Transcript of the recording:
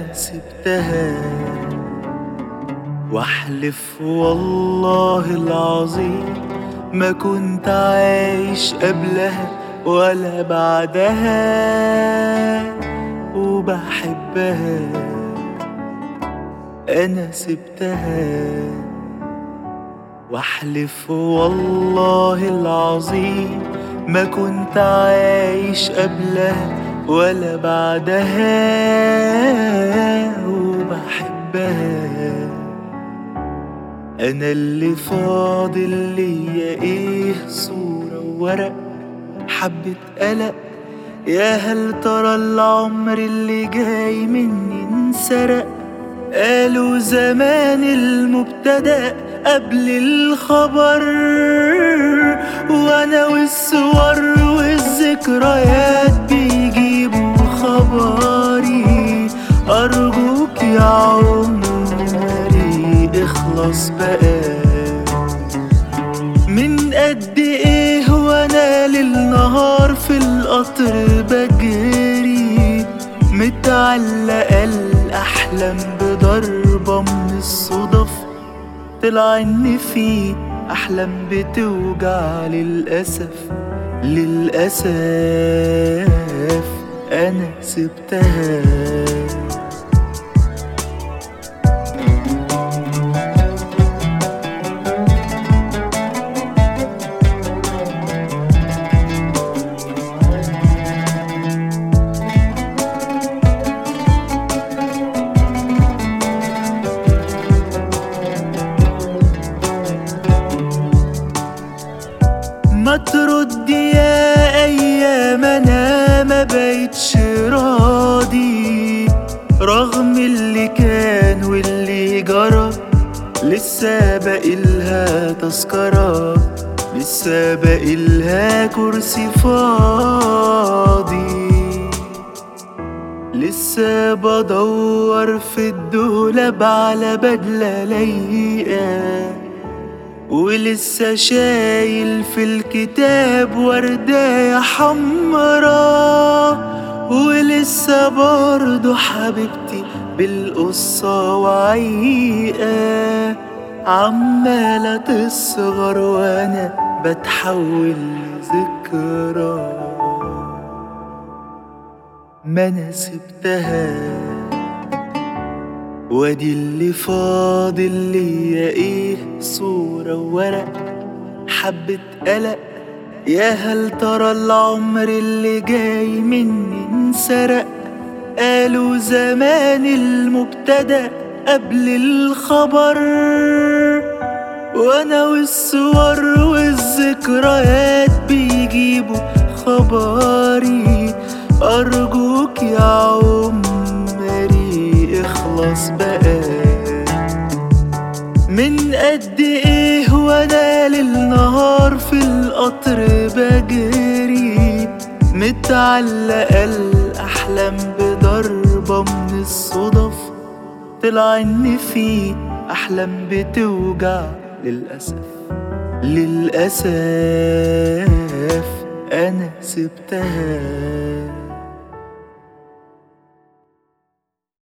انا سبتها واحلف والله العظيم ما كنت عايش قبلها ولا بعدها وبحبها انا سبتها واحلف والله العظيم ما كنت عايش قبلها ولا بعدها وبحبها انا اللي فاضل ليا ايه صورة وورق حبة قلق يا هل ترى العمر اللي جاي مني انسرق قالوا زمان المبتدأ قبل الخبر وانا والصور والذكريات بيجيبوا خبري ارجوك يا عمري اخلص بقى من قد ايه وانا للنهار في القطر بجري متعلقة الاحلام بضربة من الصدف طلع ان في احلام بتوجع للاسف للاسف انا سبتها ما ترد يا ايام انا ما بقتش راضي رغم اللي كان واللي جرى لسه باقيلها تذكرة لسه باقيلها كرسي فاضي لسه بدور في الدولاب على بدلة لايقة ولسه شايل في الكتاب ورداية حمرا ولسه برضو حبيبتي بالقصة وعيقة عمالة تصغر وانا بتحول لذكرى ما انا سبتها وادي اللي فاضل ليا ايه صورة وورق حبة قلق يا هل ترى العمر اللي جاي مني انسرق قالوا زمان المبتدأ قبل الخبر وانا والصور والذكريات بيجيبوا خبري ارجوك يا عمري اخلص بقى من قد ايه وانا للنهار في القطر بجري متعلقة الاحلام بضربة من الصدف طلع ان في احلام بتوجع للاسف للاسف انا سبتها